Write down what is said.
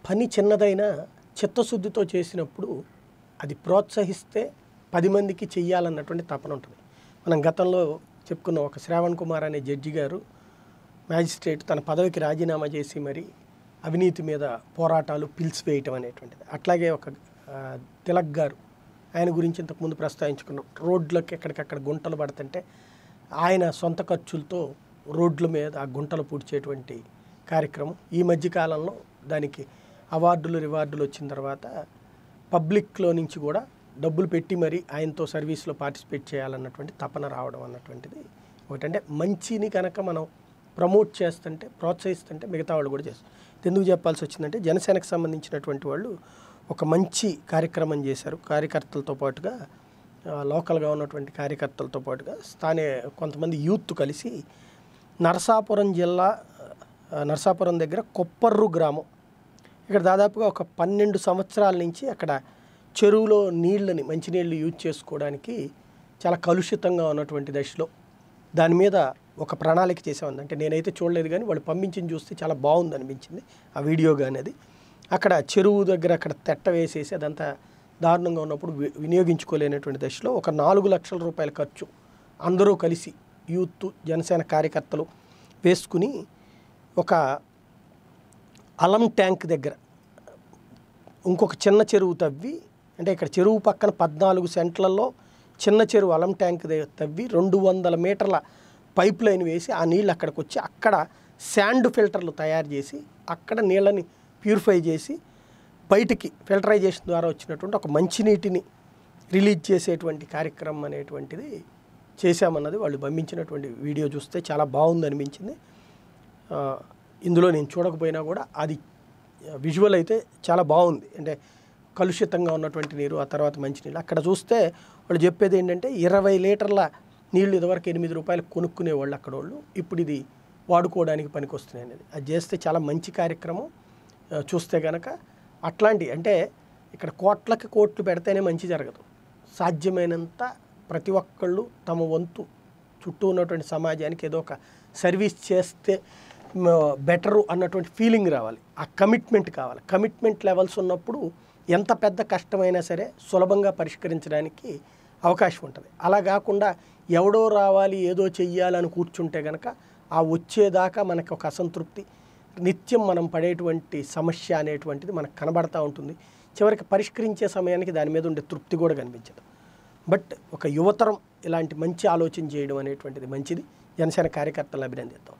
పని చిన్నదైనా చిత్తశుద్ధితో చేసినప్పుడు అది ప్రోత్సహిస్తే పది మందికి చెయ్యాలన్నటువంటి తపన ఉంటుంది మనం గతంలో చెప్పుకున్న ఒక శ్రావణ్ కుమార్ అనే జడ్జి గారు మ్యాజిస్ట్రేట్ తన పదవికి రాజీనామా చేసి మరి అవినీతి మీద పోరాటాలు పిలిచి వేయటం అనేటువంటిది అట్లాగే ఒక ఆ, తిలక్ గారు ఆయన గురించి ఇంతకుముందు ప్రస్తావించుకున్నాం రోడ్లకి ఎక్కడికక్కడ గుంటలు పడుతుంటే ఆయన సొంత ఖర్చులతో రోడ్ల మీద ఆ గుంటలు పూడ్చేటువంటి కార్యక్రమం ఈ మధ్య కాలంలో దానికి అవార్డులు రివార్డులు వచ్చిన తర్వాత పబ్లిక్లో నుంచి కూడా డబ్బులు పెట్టి మరి ఆయనతో సర్వీస్లో పార్టిసిపేట్ చేయాలన్నటువంటి తపన రావడం అన్నటువంటిది ఒకటంటే మంచిని కనుక మనం ప్రమోట్ చేస్తుంటే ప్రోత్సహిస్తుంటే మిగతా వాళ్ళు కూడా చేస్తారు ఇది ఎందుకు చెప్పాల్సి వచ్చిందంటే జనసేనకు సంబంధించినటువంటి వాళ్ళు ఒక మంచి కార్యక్రమం చేశారు కార్యకర్తలతో పాటుగా ఆ, లోకల్గా ఉన్నటువంటి కార్యకర్తలతో పాటుగా స్థానిక కొంతమంది యూత్ కలిసి నరసాపురం జిల్లా ఆ, నరసాపురం దగ్గర కొప్పర్రు గ్రామం ఇక్కడ దాదాపుగా ఒక పన్నెండు సంవత్సరాల నుంచి అక్కడ చెరువులో నీళ్ళని మంచినీళ్ళు యూజ్ చేసుకోవడానికి చాలా కలుషితంగా ఉన్నటువంటి దశలో దాని మీద ఒక ప్రణాళిక చేసామంది అంటే నేనైతే చూడలేదు కానీ వాళ్ళు పంపించింది చూస్తే చాలా బాగుంది అనిపించింది ఆ వీడియో కానీ అది అక్కడ చెరువు దగ్గర అక్కడ తెట్ట వేసేసి అదంతా దారుణంగా ఉన్నప్పుడు వి- వినియోగించుకోలేనటువంటి దశలో ఒక నాలుగు లక్షల రూపాయల ఖర్చు అందరూ కలిసి యూత్ జనసేన కార్యకర్తలు వేసుకుని ఒక అలం ట్యాంక్ దగ్గర ఇంకొక చిన్న చెరువు తవ్వి అంటే ఇక్కడ చెరువు పక్కన పద్నాలుగు సెంట్లలో చిన్న చెరువు అలం ట్యాంక్ దగ్గర తవ్వి రెండు వందల మీటర్ల పైప్ లైన్ వేసి ఆ నీళ్ళు అక్కడికి వచ్చి అక్కడ శాండ్ ఫిల్టర్లు తయారు చేసి అక్కడ నీళ్ళని ప్యూరిఫై చేసి బయటికి ఫిల్టరైజేషన్ ద్వారా వచ్చినటువంటి ఒక మంచినీటిని రిలీజ్ చేసేటువంటి కార్యక్రమం అనేటువంటిది చేశామన్నది వాళ్ళు పంపించినటువంటి వీడియో చూస్తే చాలా బాగుంది అనిపించింది ఆ, ఇందులో నేను చూడకపోయినా కూడా అది విజువల్ అయితే చాలా బాగుంది అంటే కలుషితంగా ఉన్నటువంటి నీరు ఆ తర్వాత మంచినీళ్ళు అక్కడ చూస్తే వాళ్ళు చెప్పేది ఏంటంటే ఇరవై లీటర్ల నీళ్ళు ఇదివరకు ఎనిమిది రూపాయలు కొనుక్కునేవాళ్ళు అక్కడ వాళ్ళు ఇప్పుడు ఇది వాడుకోవడానికి పనికొస్తున్నాయి అనేది అది చేస్తే చాలా మంచి కార్యక్రమం ఆ, చూస్తే కనుక అట్లాంటి అంటే ఇక్కడ కోట్లకి కోట్లు పెడితేనే మంచి జరగదు సాధ్యమైనంత ప్రతి ఒక్కళ్ళు తమ వంతు చుట్టూ ఉన్నటువంటి సమాజానికి ఏదో ఒక సర్వీస్ చేస్తే బెటరు అన్నటువంటి ఫీలింగ్ రావాలి ఆ కమిట్మెంట్ కావాలి కమిట్మెంట్ లెవెల్స్ ఉన్నప్పుడు ఎంత పెద్ద కష్టమైనా సరే సులభంగా పరిష్కరించడానికి అవకాశం ఉంటుంది అలా కాకుండా ఎవడో రావాలి ఏదో చెయ్యాలని కూర్చుంటే కనుక ఆ వచ్చేదాకా మనకి ఒక అసంతృప్తి నిత్యం మనం పడేటువంటి సమస్య అనేటువంటిది మనకు కనబడతా ఉంటుంది చివరికి పరిష్కరించే సమయానికి దాని మీద ఉండే తృప్తి కూడా కనిపించదు బట్ ఒక యువతరం ఇలాంటి మంచి ఆలోచన చేయడం అనేటువంటిది మంచిది జనసేన కార్యకర్తలను అభినందిద్దాం